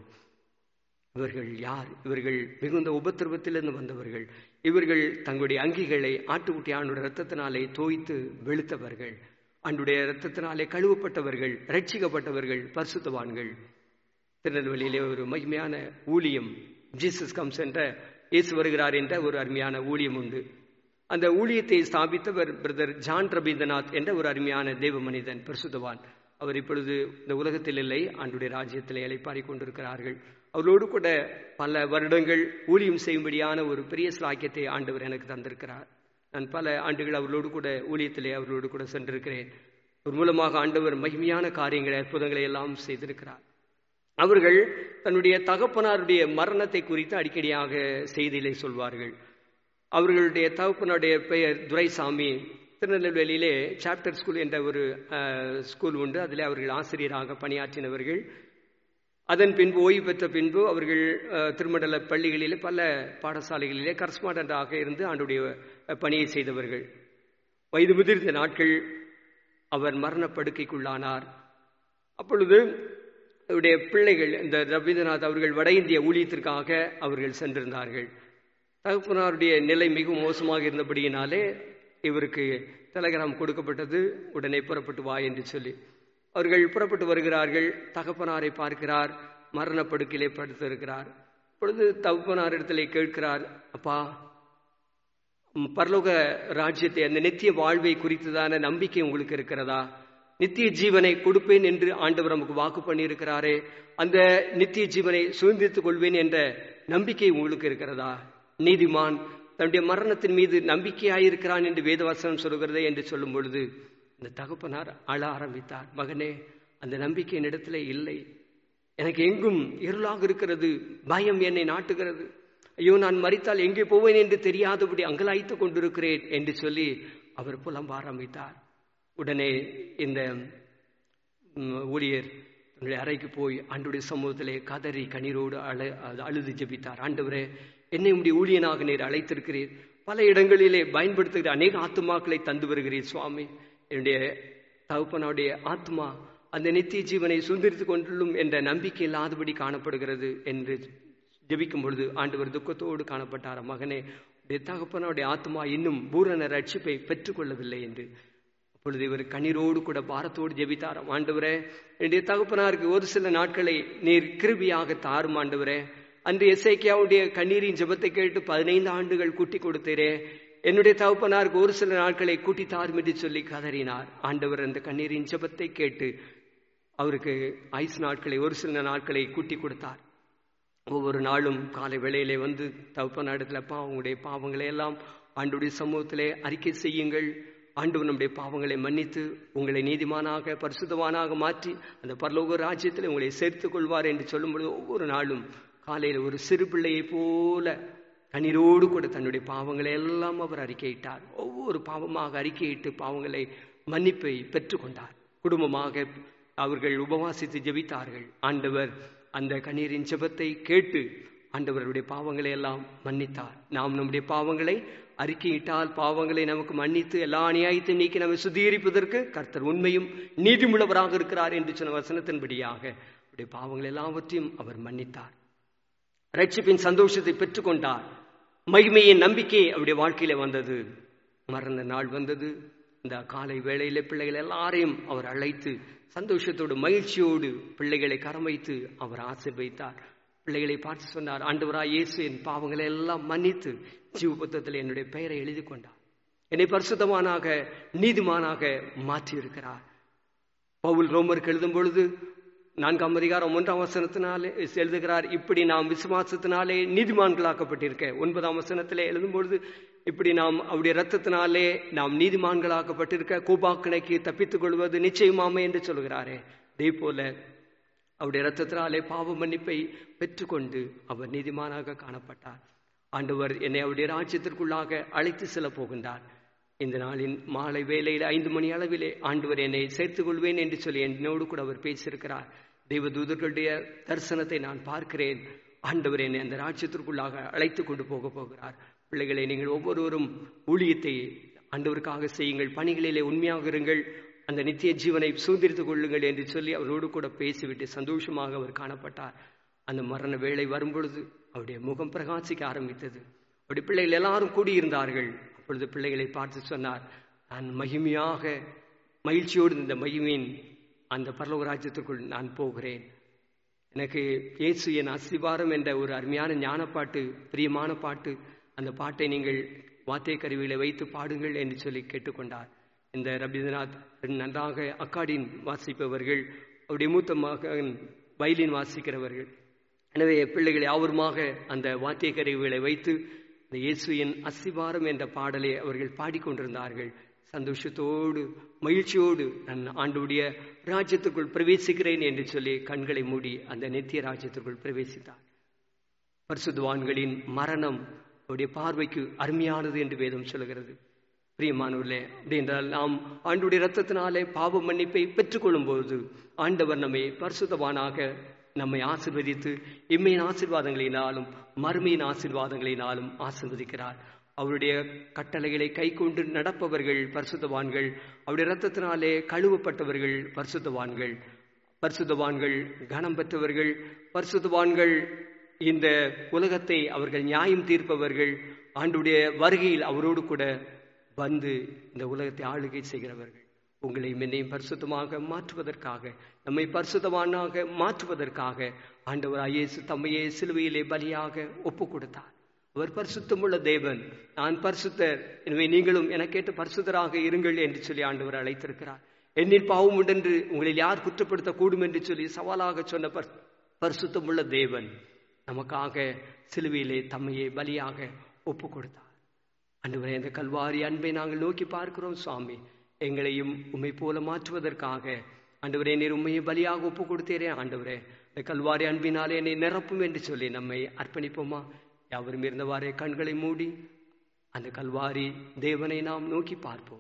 இவர்கள் யார் இவர்கள் மிகுந்த உபத்திரவத்திலிருந்து வந்தவர்கள் இவர்கள் தங்களுடைய அங்கிகளை ஆட்டுக்குட்டியானுடைய ரத்தத்தினாலே தோய்த்து வெளுத்தவர்கள் அன்றுடைய ரத்தத்தினாலே கழுவப்பட்டவர்கள் ரட்சிக்கப்பட்டவர்கள் பரிசுத்தவான்கள் திருநெல்வேலியிலே ஒரு மகிமையான ஊழியம் ஜீசஸ் கம்ஸ் என்ற இயேசு வருகிறார் என்ற ஒரு அருமையான ஊழியம் உண்டு அந்த ஊழியத்தை ஸ்தாபித்தவர் பிரதர் ஜான் ரபீந்திரநாத் என்ற ஒரு அருமையான தெய்வ மனிதன் பரிசுத்தவான் அவர் இப்பொழுது இந்த உலகத்தில் இல்லை ஆண்டுடைய ராஜ்யத்தில் இலைப்பாரி கொண்டிருக்கிறார்கள் அவரோடு கூட பல வருடங்கள் ஊழியம் செய்யும்படியான ஒரு பெரிய சிலாக்கியத்தை ஆண்டவர் எனக்கு தந்திருக்கிறார் நான் பல ஆண்டுகள் அவர்களோடு கூட ஊழியத்திலே அவர்களோடு கூட சென்றிருக்கிறேன் ஒரு மூலமாக ஆண்டவர் மகிமையான காரியங்களை அற்புதங்களை எல்லாம் செய்திருக்கிறார் அவர்கள் தன்னுடைய தகப்பனாருடைய மரணத்தை குறித்து அடிக்கடியாக செய்தியிலே சொல்வார்கள் அவர்களுடைய தகப்பனுடைய பெயர் துரைசாமி திருநெல்வேலியிலே சாப்டர் ஸ்கூல் என்ற ஒரு ஸ்கூல் உண்டு அதில் அவர்கள் ஆசிரியராக பணியாற்றினவர்கள் அதன் பின்பு ஓய்வு பெற்ற பின்பு அவர்கள் திருமண்டல பள்ளிகளிலே பல பாடசாலைகளிலே கரஸ்பாண்டண்டாக இருந்து ஆண்டுடைய பணியை செய்தவர்கள் வயது முதிர்ந்த நாட்கள் அவர் மரணப்படுக்கைக்குள்ளானார் அப்பொழுது அவருடைய பிள்ளைகள் இந்த ரவீந்திரநாத் அவர்கள் வட இந்திய ஊழியத்திற்காக அவர்கள் சென்றிருந்தார்கள் தகப்பனாருடைய நிலை மிகவும் மோசமாக இருந்தபடியினாலே இவருக்கு டெலகிராம் கொடுக்கப்பட்டது உடனே புறப்பட்டு வா என்று சொல்லி அவர்கள் புறப்பட்டு வருகிறார்கள் தகப்பனாரை பார்க்கிறார் மரணப்படுக்கையிலே படுத்திருக்கிறார் பொழுது தகப்பனார் இடத்திலே கேட்கிறார் அப்பா ம், பரலோக ராஜ்யத்தை அந்த நித்திய வாழ்வை குறித்ததான நம்பிக்கை உங்களுக்கு இருக்கிறதா நித்திய ஜீவனை கொடுப்பேன் என்று ஆண்டவர் நமக்கு வாக்கு பண்ணியிருக்கிறாரே அந்த நித்திய ஜீவனை சுதந்திரித்துக் கொள்வேன் என்ற நம்பிக்கை உங்களுக்கு இருக்கிறதா நீதிமான் தன்னுடைய மரணத்தின் மீது நம்பிக்கையாயிருக்கிறான் என்று வேதவசனம் சொல்கிறதே என்று சொல்லும் பொழுது இந்த தகப்பனார் அழ ஆரம்பித்தார் மகனே அந்த நம்பிக்கை என்னிடத்திலே இல்லை எனக்கு எங்கும் இருளாக இருக்கிறது பயம் என்னை நாட்டுகிறது ஐயோ நான் மறித்தால் எங்கே போவேன் என்று தெரியாதபடி அங்கலாய்த்துக் கொண்டிருக்கிறேன் என்று சொல்லி அவர் புலம்ப ஆரம்பித்தார் உடனே இந்த ம், ஊழியர் தன்னுடைய அறைக்கு போய் ஆண்டுடைய சமூகத்திலே கதறி கண்ணீரோடு அழ அது அழுது ஜெபித்தார் ஆண்டவரே என்னை உடைய ஊழியனாக நீர் அழைத்திருக்கிறீர் பல இடங்களிலே பயன்படுத்துகிற அநேக ஆத்துமாக்களை தந்து வருகிறீர் சுவாமி என்னுடைய தகப்பனுடைய ஆத்மா அந்த நித்திய ஜீவனை சுந்தரித்துக் கொண்டுள்ளும் என்ற நம்பிக்கை இல்லாதபடி காணப்படுகிறது என்று ஜெபிக்கும் பொழுது ஆண்டவர் துக்கத்தோடு காணப்பட்டார் மகனே உடைய தகப்பனுடைய ஆத்மா இன்னும் பூரண ரட்சிப்பை பெற்றுக்கொள்ளவில்லை என்று அப்பொழுது இவர் கண்ணீரோடு கூட பாரத்தோடு ஜெபித்தாராம் ஆண்டவரே என்னுடைய தகப்பனாருக்கு ஒரு சில நாட்களை நீர் கிருபியாக தாரும் ஆண்டவரே அன்று எஸ்ஐக்கியாவுடைய கண்ணீரின் ஜெபத்தை கேட்டு பதினைந்து ஆண்டுகள் கூட்டி கொடுத்தீரே என்னுடைய தகப்பனாருக்கு ஒரு சில நாட்களை கூட்டி தாரும் என்று சொல்லி கதறினார் ஆண்டவர் அந்த கண்ணீரின் ஜெபத்தை கேட்டு அவருக்கு ஐஸ் நாட்களை ஒரு சில நாட்களை கூட்டி கொடுத்தார் ஒவ்வொரு நாளும் காலை வேளையிலே வந்து தகப்பனிடத்துல அப்பா உங்களுடைய பாவங்களை எல்லாம் ஆண்டுடைய சமூகத்திலே அறிக்கை செய்யுங்கள் ஆண்டவர் நம்முடைய பாவங்களை மன்னித்து உங்களை நீதிமானாக பரிசுத்தவானாக மாற்றி அந்த பரலோக ராஜ்யத்தில் உங்களை சேர்த்துக் கொள்வார் என்று சொல்லும் பொழுது ஒவ்வொரு நாளும் காலையில் ஒரு சிறு பிள்ளையைப் போல கண்ணீரோடு கூட தன்னுடைய பாவங்களை எல்லாம் அவர் அறிக்கையிட்டார் ஒவ்வொரு பாவமாக அறிக்கையிட்டு பாவங்களை மன்னிப்பை பெற்றுக்கொண்டார் குடும்பமாக அவர்கள் உபவாசித்து ஜெபித்தார்கள் ஆண்டவர் அந்த கண்ணீரின் ஜெபத்தை கேட்டு ஆண்டவருடைய பாவங்களை எல்லாம் மன்னித்தார் நாம் நம்முடைய பாவங்களை அறிக்கையிட்டால் பாவங்களை நமக்கு மன்னித்து எல்லா அநியாயத்தையும் நீக்கி நம்மை சுத்திகரிப்பதற்கு கர்த்தர் உண்மையும் நீதிமுள்ளவராக இருக்கிறார் என்று சொன்ன வசனத்தின்படியாக அவருடைய பாவங்கள் எல்லாவற்றையும் அவர் மன்னித்தார் ரட்சிப்பின் சந்தோஷத்தை பெற்றுக்கொண்டார் மகிமையின் நம்பிக்கை அவருடைய வாழ்க்கையில வந்தது மரண நாள் வந்தது இந்த காலை வேளையில பிள்ளைகள் எல்லாரையும் அவர் அழைத்து சந்தோஷத்தோடு மகிழ்ச்சியோடு பிள்ளைகளை கரம் வைத்து அவர் ஆசீர்வைத்தார் பிள்ளைகளை பார்த்து சொன்னார் ஆண்டவராய் இயேசு என் பாவங்களை எல்லாம் மன்னித்து ஜீவ புத்தகத்தில் என்னுடைய பெயரை எழுதி கொண்டார் என்னை பரிசுத்தமானாக நீதிமானாக மாற்றி இருக்கிறார் பவுல் ரோமருக்கு எழுதும் பொழுது நான்காம் அதிகாரம் ஒன்றாம் வசனத்தினாலே எழுதுகிறார் இப்படி நாம் விசுவாசத்தினாலே நீதிமான்களாக்கப்பட்டிருக்க ஒன்பதாம் வசனத்திலே எழுதும் பொழுது இப்படி நாம் அவருடைய ரத்தத்தினாலே நாம் நீதிமான்களாக்கப்பட்டிருக்க கோபாக்கணைக்கு தப்பித்துக் கொள்வது நிச்சயமாமே என்று சொல்கிறாரே அதே போல அவருடைய ரத்தத்தினாலே பாவ மன்னிப்பை பெற்றுக்கொண்டு அவர் நீதிமானாக காணப்பட்டார் ஆண்டவர் என்னை அவருடைய ராஜ்யத்திற்குள்ளாக அழைத்து செல்ல போகின்றார் இந்த நாளின் மாலை வேளையில் ஐந்து மணி அளவிலே ஆண்டவர் என்னை சேர்த்துக் கொள்வேன் என்று சொல்லி என்னோடு கூட அவர் பேசியிருக்கிறார் தெய்வ தூதர்களுடைய தரிசனத்தை நான் பார்க்கிறேன் ஆண்டவர் என்னை அந்த ராஜ்யத்திற்குள்ளாக அழைத்து கொண்டு போக போகிறார் பிள்ளைகளை நீங்கள் ஒவ்வொருவரும் ஊழியத்தை ஆண்டவருக்காக செய்யுங்கள் பணிகளிலே உண்மையாக இருங்கள் அந்த நித்திய ஜீவனை சுதந்திரித்துக் கொள்ளுங்கள் என்று சொல்லி அவரோடு கூட பேசிவிட்டு சந்தோஷமாக அவர் காணப்பட்டார் அந்த மரண வேளை வரும்பொழுது அவருடைய முகம் பிரகாசிக்க ஆரம்பித்தது அவருடைய பிள்ளைகள் எல்லாரும் கூடியிருந்தார்கள் அப்பொழுது பிள்ளைகளை பார்த்து சொன்னார் நான் மகிமையாக மகிழ்ச்சியோடு இந்த மகிமையின் அந்த பரலோக ராஜ்யத்திற்குள் நான் போகிறேன் எனக்கு இயேசு என் அஸ்திவாரம் என்ற ஒரு அருமையான ஞானப்பாட்டு பிரியமான பாட்டு அந்த பாட்டை நீங்கள் வாத்திய கருவிகளை வைத்து பாடுங்கள் என்று சொல்லி கேட்டுக்கொண்டார் இந்த ரவீந்திரநாத் நன்றாக அக்காடின் வாசிப்பவர்கள் அவருடைய மூத்த மகன் வயலின் வாசிக்கிறவர்கள் எனவே பிள்ளைகளை ஆவருமாக அந்த வாத்திய கருவிகளை வைத்து இந்த இயேசுவின் அஸ்திவாரம் என்ற பாடலை அவர்கள் பாடிக்கொண்டிருந்தார்கள் சந்தோஷத்தோடு மகிழ்ச்சியோடு நான் ஆண்டுடைய ராஜ்யத்துக்குள் பிரவேசிக்கிறேன் என்று சொல்லி கண்களை மூடி அந்த நித்திய ராஜ்யத்திற்குள் பிரவேசித்தார் பரிசுத்துவான்களின் மரணம் அவருடைய பார்வைக்கு அருமையானது என்று வேதம் சொல்கிறது பிரியமானவர்களே அப்படி என்றால் நாம் ஆண்டுடைய ரத்தத்தினாலே பாவ மன்னிப்பை பெற்றுக்கொள்ளும் போது ஆண்டவர் நம்மை பரிசுத்தவானாக நம்மை ஆசிர்வதித்து இம்மையின் ஆசிர்வாதங்களினாலும் மறுமையின் ஆசிர்வாதங்களினாலும் ஆசிர்வதிக்கிறார் அவருடைய கட்டளைகளை கை கொண்டு நடப்பவர்கள் பரிசுத்தவான்கள் அவருடைய ரத்தத்தினாலே கழுவப்பட்டவர்கள் பரிசுத்தவான்கள் பரிசுத்தவான்கள் கனம் பெற்றவர்கள் பரிசுத்தவான்கள் இந்த உலகத்தை அவர்கள் நியாயம் தீர்ப்பவர்கள் ஆண்டுடைய வருகையில் அவரோடு கூட வந்து இந்த உலகத்தை ஆளுகை செய்கிறவர்கள் உங்களை என்னையும் பரிசுத்தமாக மாற்றுவதற்காக நம்மை பரிசுத்தவானாக மாற்றுவதற்காக ஆண்டவர் இயேசு தம்மையே சிலுவையிலே பலியாக ஒப்பு கொடுத்தார் அவர் பரிசுத்தமுள்ள தேவன் நான் பரிசுத்தர் எனவே நீங்களும் எனக்கேற்ற பரிசுத்தராக இருங்கள் என்று சொல்லி ஆண்டவர் அழைத்திருக்கிறார் என்னில் பாவம் உண்டென்று உங்களில் யார் குற்றப்படுத்தக்கூடும் என்று சொல்லி சவாலாக சொன்ன பர் பரிசுத்தமுள்ள தேவன் நமக்காக சிலுவையிலே தம்மையே பலியாக ஒப்பு கொடுத்தார் அன்றுவரே இந்த கல்வாரி அன்பை நாங்கள் நோக்கி பார்க்கிறோம் சுவாமி எங்களையும் உண்மை போல மாற்றுவதற்காக ஆண்டவரே நீர் உண்மையை பலியாக ஒப்பு கொடுத்தீரே ஆண்டவரே இந்த கல்வாரி அன்பினாலே என்னை நிரப்பும் என்று சொல்லி நம்மை அர்ப்பணிப்போமா யாவரும் இருந்தவாறே கண்களை மூடி அந்த கல்வாரி தேவனை நாம் நோக்கி பார்ப்போம்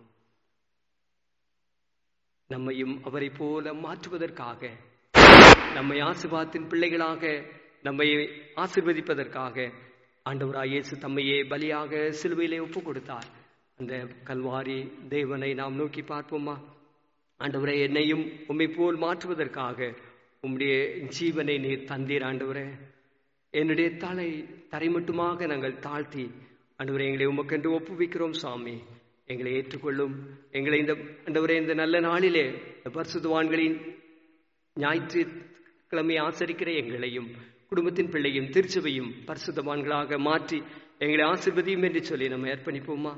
நம்மையும் அவரை போல மாற்றுவதற்காக நம்மை ஆசிர்வாதத்தின் பிள்ளைகளாக நம்மை ஆசிர்வதிப்பதற்காக ஆண்டவராய் இயேசு தம்மையே பலியாக சிலுவையிலே ஒப்பு கொடுத்தார் அந்த கல்வாரி தேவனை நாம் நோக்கி பார்ப்போமா ஆண்டவரே என்னையும் உம்மை போல் மாற்றுவதற்காக உம்முடைய ஜீவனை நீர் தந்தீர் ஆண்டவரே என்னுடைய தலை தரை மட்டுமாக நாங்கள் தாழ்த்தி ஆண்டவரே எங்களை உமக்கென்று ஒப்புவிக்கிறோம் சாமி எங்களை ஏற்றுக்கொள்ளும் எங்களை இந்த ஆண்டவரே இந்த நல்ல நாளிலே இந்த பரிசுத்தவான்களின் ஞாயிற்றுக்கிழமை ஆசரிக்கிற எங்களையும் குடும்பத்தின் பிள்ளையும் திருச்சபையும் பரிசுத்தவான்களாக மாற்றி எங்களை ஆசிர்வதியும் என்று சொல்லி நம்ம அர்ப்பணிப்போமா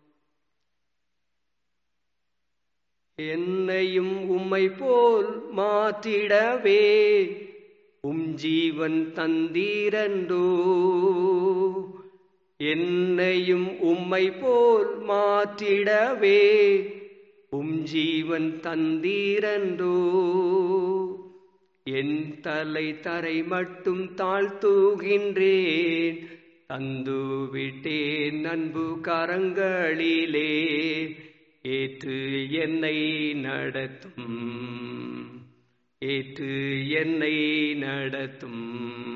என்னையும் உம்மை போல் மாற்றிடவே உம் ஜீவன் தந்தீரன்றோ என்னையும் உம்மை போல் மாற்றிடவே உம் ஜீவன் தந்தீரன்றோ என் தலை தரை மட்டும் தாழ்த்துகின்றேன் தந்து விட்டேன் அன்பு கரங்களிலே ஏற்று என்னை நடத்தும் ஏற்று என்னை நடத்தும்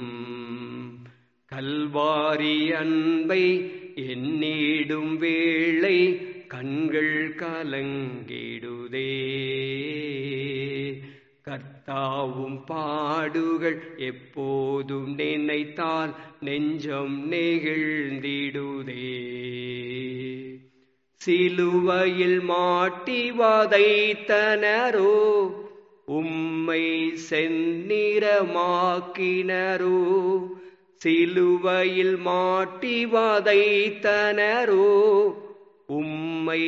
கல்வாரி அன்பை எண்ணிடும் வேளை கண்கள் கலங்கிடுதே கர்த்தாவும் பாடுகள் எப்போதும் நினைத்தால் நெஞ்சம் நெகிழ்ந்திடுதே சிலுவையில் மாட்டி வதைத்தனரோ உம்மை செந்நிறமாக்கினரோ சிலுவையில் மாட்டி வதைத்தனரோ உம்மை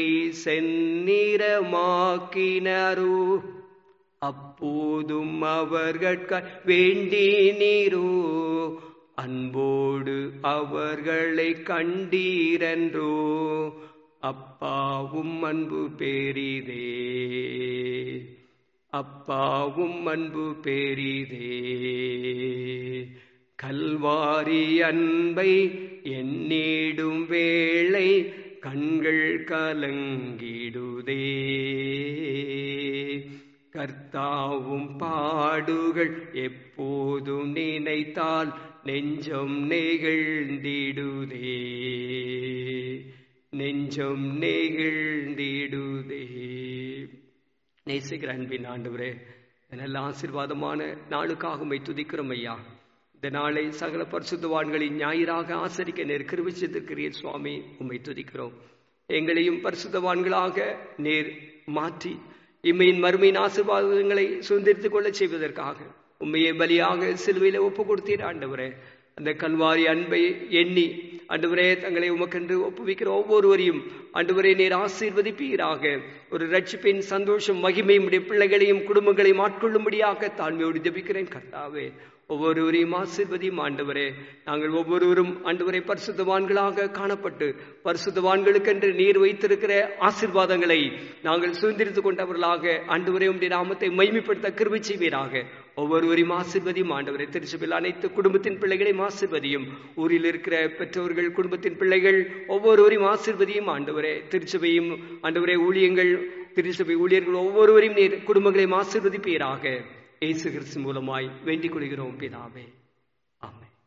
செந்நிறமாக்கினரோ அப்போதும் அவர்கட்க வேண்டினீரோ அன்போடு அவர்களை கண்டீரன்றோ அப்பாவும் அன்பு பெரிதே அப்பாவும் அன்பு பெரிதே கல்வாரி அன்பை எண்ணிடும் வேளை கண்கள் கலங்கிடுதே கர்த்தாவும் பாடுகள் எப்போதும் நினைத்தால் நெஞ்சம் நெகிழ்ந்திடுதே நெஞ்சம் நெகிழ்ந்திடுதே நேசிக்கிற அன்பின் ஆண்டவரே நல்ல ஆசிர்வாதமான நாளுக்காக உம்மை துதிக்கிறோம் ஐயா இந்த நாளை சகல பரிசுத்தவான்களின் ஞாயிறாக ஆசரிக்க நேர் கிருவிச்சிருக்கிறீர் சுவாமி உம்மை துதிக்கிறோம் எங்களையும் பரிசுத்தவான்களாக நேர் மாற்றி இம்மையின் மறுமையின் ஆசீர்வாதங்களை சுதந்திரித்துக் கொள்ள செய்வதற்காக உண்மையை பலியாக சிலுவையில ஒப்பு கொடுத்தீர் ஆண்டவரே அந்த கல்வாரி அன்பை எண்ணி ஆண்டவரே தங்களை உமக்கென்று ஒப்புவிக்கிற ஒவ்வொருவரையும் ஆண்டவரே நீர் ஆசீர்வதிப்பீராக ஒரு ரட்சிப்பின் சந்தோஷம் மகிமை உடைய பிள்ளைகளையும் குடும்பங்களையும் ஆட்கொள்ளும்படியாக தாழ்மையோடு ஜபிக்கிறேன் கர்த்தாவே ஒவ்வொருவரையும் ஆசீர்வதியும் ஆண்டவரே நாங்கள் ஒவ்வொருவரும் ஆண்டவரை பரிசுத்தவான்களாக காணப்பட்டு பரிசுத்தவான்களுக்கென்று நீர் வைத்திருக்கிற ஆசீர்வாதங்களை நாங்கள் சுதந்திரித்துக் கொண்டவர்களாக ஆண்டவரே உடைய நாமத்தை மைமைப்படுத்த கிருபை செய்வீராக ஒவ்வொருவரையும் ஆசீர்வதியும் ஆண்டவரை திருச்சபையில் அனைத்து குடும்பத்தின் பிள்ளைகளையும் ஆசீர்வதியும் ஊரில் இருக்கிற பெற்றோர்கள் குடும்பத்தின் பிள்ளைகள் ஒவ்வொருவரையும் ஆசீர்வதியும் ஆண்டவரே திருச்சபையும் ஆண்டவரே ஊழியங்கள் திருச்சபை ஊழியர்கள் ஒவ்வொருவரையும் நீர் குடும்பங்களையும் ஆசீர்வதிப்பீராக இயேசு கிறிஸ்து மூலமாய் வேண்டிக் கொள்கிறோம் பிதாவே ஆமென்